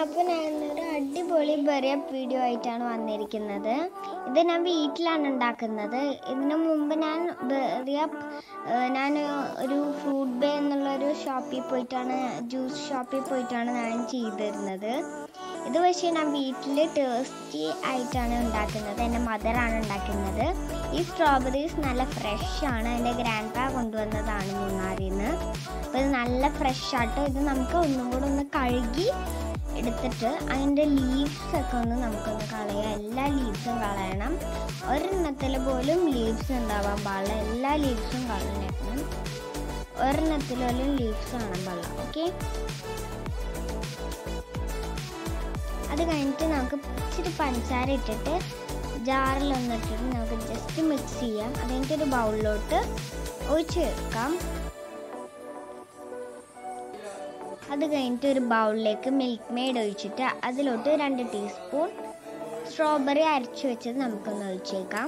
അപ്പോൾ ഞാനൊരു അടിപൊളി ബെറിയപ്പ് വീഡിയോ ആയിട്ടാണ് വന്നിരിക്കുന്നത് ഇത് ഞാൻ വീട്ടിലാണ് ഉണ്ടാക്കുന്നത് ഇതിനു മുമ്പ് ഞാൻ ബെറിയപ്പ് ഞാൻ ഒരു ഫ്രൂട്ട് ബേ എന്നുള്ളൊരു ഷോപ്പിൽ പോയിട്ടാണ് ജ്യൂസ് ഷോപ്പിൽ പോയിട്ടാണ് ഞാൻ ചെയ്തിരുന്നത് ഇത് പക്ഷേ ഞാൻ വീട്ടിൽ ടേസ്റ്റി ആയിട്ടാണ് ഉണ്ടാക്കുന്നത് എൻ്റെ മദറാണ് ഉണ്ടാക്കുന്നത് ഈ സ്ട്രോബെറീസ് നല്ല ഫ്രഷ് ആണ് എൻ്റെ ഗ്രാൻഡ് പാ കൊണ്ടുവന്നതാണ് മൂന്നാറിൽ നിന്ന് അപ്പോൾ ഇത് നല്ല ഫ്രഷ് ആട്ടോ ഇത് നമുക്ക് ഒന്നും കൂടെ ഒന്ന് കഴുകി എടുത്തിട്ട് അതിൻ്റെ ലീവ്സ് ഒക്കെ ഒന്ന് നമുക്കൊന്ന് കളയാം എല്ലാ ലീവ്സും കളയണം ഒരെണ്ണത്തിൽ പോലും ലീവ്സ് ഉണ്ടാവാൻ പാടില്ല എല്ലാ ലീവ്സും കളഞ്ഞേക്കണം ഒരെണ്ണത്തിൽ പോലും ലീവ്സ് കാണാൻ പാടില്ല ഓക്കെ അത് കഴിഞ്ഞിട്ട് നമുക്ക് ഇച്ചിരി പഞ്ചസാര ഇട്ടിട്ട് ജാറിലൊന്ന് ഇട്ടിട്ട് നമുക്ക് ജസ്റ്റ് മിക്സ് ചെയ്യാം അത് കഴിഞ്ഞിട്ട് ഒരു ബൗളിലോട്ട് ഒഴിച്ച് വെക്കാം അത് കഴിഞ്ഞിട്ട് ഒരു ബൗളിലേക്ക് മിൽക്ക് മെയ്ഡ് ഒഴിച്ചിട്ട് അതിലോട്ട് രണ്ട് ടീസ്പൂൺ സ്ട്രോബെറി അരച്ചു വെച്ചത് നമുക്കൊന്ന് ഒഴിച്ചേക്കാം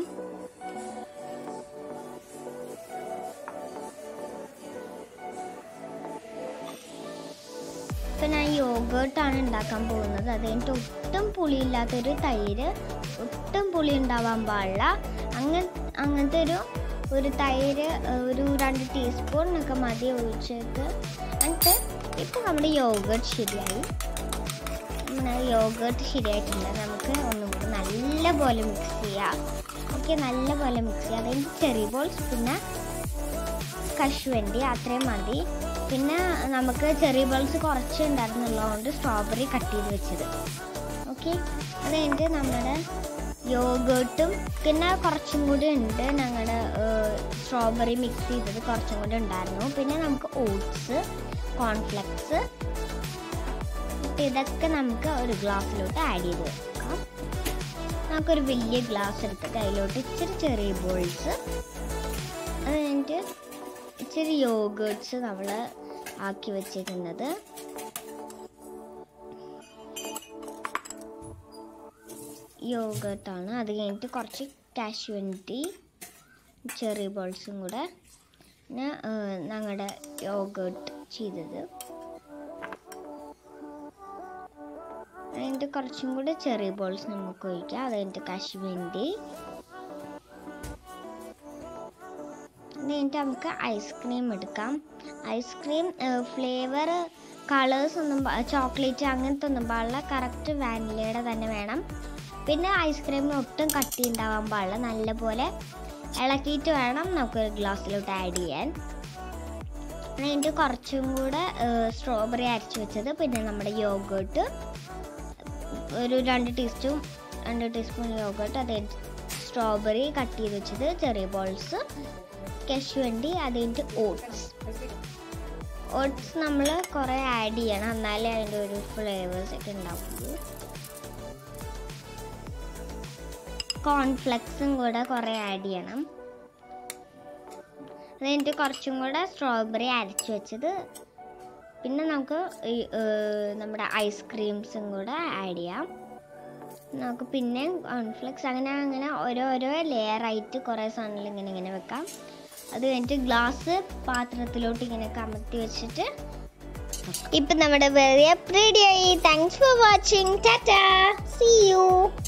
ഇപ്പം ഞാൻ യോഗേർട്ടാണ് ഉണ്ടാക്കാൻ പോകുന്നത് അത് കഴിഞ്ഞിട്ട് ഒട്ടും പുളിയില്ലാത്തൊരു തൈര് ഒട്ടും പുളി ഉണ്ടാവാൻ പാടില്ല അങ്ങ അങ്ങനത്തെ ഒരു ഒരു തൈര് ഒരു രണ്ട് ടീസ്പൂൺ ഒക്കെ മതി ഒഴിച്ചിട്ട് എന്നിട്ട് ഇപ്പം നമ്മുടെ യോഗേർട്ട് ശരിയായി നമ്മുടെ യോഗേർട്ട് ശരിയായിട്ടുണ്ട് നമുക്ക് ഒന്നും കൂടി നല്ല പോലെ മിക്സ് ചെയ്യാം ഓക്കെ നല്ല പോലെ മിക്സ് ചെയ്യാം അതായത് ചെറി ബോൾസ് പിന്നെ കശുവണ്ടി അത്രയും മതി പിന്നെ നമുക്ക് ചെറിയ ബോൾസ് കുറച്ച് ഉണ്ടായിരുന്നുള്ളതുകൊണ്ട് സ്ട്രോബെറി കട്ട് ചെയ്ത് വെച്ചത് ഓക്കെ അത് കഴിഞ്ഞിട്ട് നമ്മുടെ യോഗേർട്ടും പിന്നെ കുറച്ചും കൂടി ഉണ്ട് ഞങ്ങളുടെ സ്ട്രോബെറി മിക്സ് ചെയ്തത് കുറച്ചും കൂടി ഉണ്ടായിരുന്നു പിന്നെ നമുക്ക് ഓട്സ് കോൺഫ്ലെക്സ് ഇതൊക്കെ നമുക്ക് ഒരു ഗ്ലാസ്സിലോട്ട് ആഡ് ചെയ്ത് വെക്കാം നമുക്കൊരു വലിയ ഗ്ലാസ് എടുത്തിട്ട് അതിലോട്ട് ഇച്ചിരി ചെറിയ ബോൾസ് അത് കഴിഞ്ഞിട്ട് ഇച്ചിരി യോഗേർട്സ് നമ്മൾ ആക്കി വെച്ചിരിക്കുന്നത് യോഗേർട്ടാണ് അത് കഴിഞ്ഞിട്ട് കുറച്ച് കാഷ്യൂൻറ്റി ചെറിയ ബോൾസും കൂടെ പിന്നെ ഞങ്ങളുടെ യോഗേർട്ട് ചെയ്തത് അതിൻ്റെ കുറച്ചും കൂടെ ചെറിയ ബോൾസ് നമുക്ക് ഒഴിക്കാം അത് കഴിഞ്ഞിട്ട് കശുവണ്ടി കഴിഞ്ഞിട്ട് നമുക്ക് ഐസ്ക്രീം എടുക്കാം ഐസ്ക്രീം ഫ്ലേവർ കളേഴ്സ് ഒന്നും ചോക്ലേറ്റ് അങ്ങനത്തെ ഒന്നും പാടില്ല കറക്റ്റ് വാനിലയുടെ തന്നെ വേണം പിന്നെ ഐസ്ക്രീമിന് ഒട്ടും കട്ടി ഉണ്ടാവാൻ പാടില്ല നല്ലപോലെ ഇളക്കിയിട്ട് വേണം നമുക്ക് ഒരു ഗ്ലാസ്സിലോട്ട് ആഡ് ചെയ്യാൻ അതിൻ്റെ കുറച്ചും കൂടെ സ്ട്രോബെറി അരച്ച് വെച്ചത് പിന്നെ നമ്മുടെ യോഗേർട്ട് ഒരു രണ്ട് ടീസ്പൂൺ രണ്ട് ടീസ്പൂൺ യോഗേർട്ട് അത് സ്ട്രോബെറി കട്ട് ചെയ്ത് വെച്ചത് ചെറിയ ബോൾസ് കശുവണ്ടി അത് കഴിഞ്ഞിട്ട് ഓട്സ് ഓട്സ് നമ്മൾ കുറേ ആഡ് ചെയ്യണം എന്നാലേ അതിൻ്റെ ഒരു ഫ്ലേവേഴ്സ് ഒക്കെ ഉണ്ടാവുള്ളൂ കോൺഫ്ലെക്സും കൂടെ കുറേ ആഡ് ചെയ്യണം അത് കഴിഞ്ഞിട്ട് കുറച്ചും കൂടെ സ്ട്രോബെറി അരച്ച് വെച്ചത് പിന്നെ നമുക്ക് നമ്മുടെ ഐസ്ക്രീംസും കൂടെ ആഡ് ചെയ്യാം നമുക്ക് പിന്നെ കോൺഫ്ലെക്സ് അങ്ങനെ അങ്ങനെ ഓരോരോ ലെയറായിട്ട് കുറേ സാധനങ്ങൾ ഇങ്ങനെ ഇങ്ങനെ വെക്കാം അത് കഴിഞ്ഞിട്ട് ഗ്ലാസ് പാത്രത്തിലോട്ട് ഇങ്ങനെ കമത്തി വെച്ചിട്ട് ഇപ്പം നമ്മുടെ വെറിയപ്പ് റെഡിയായി thanks for watching tata see U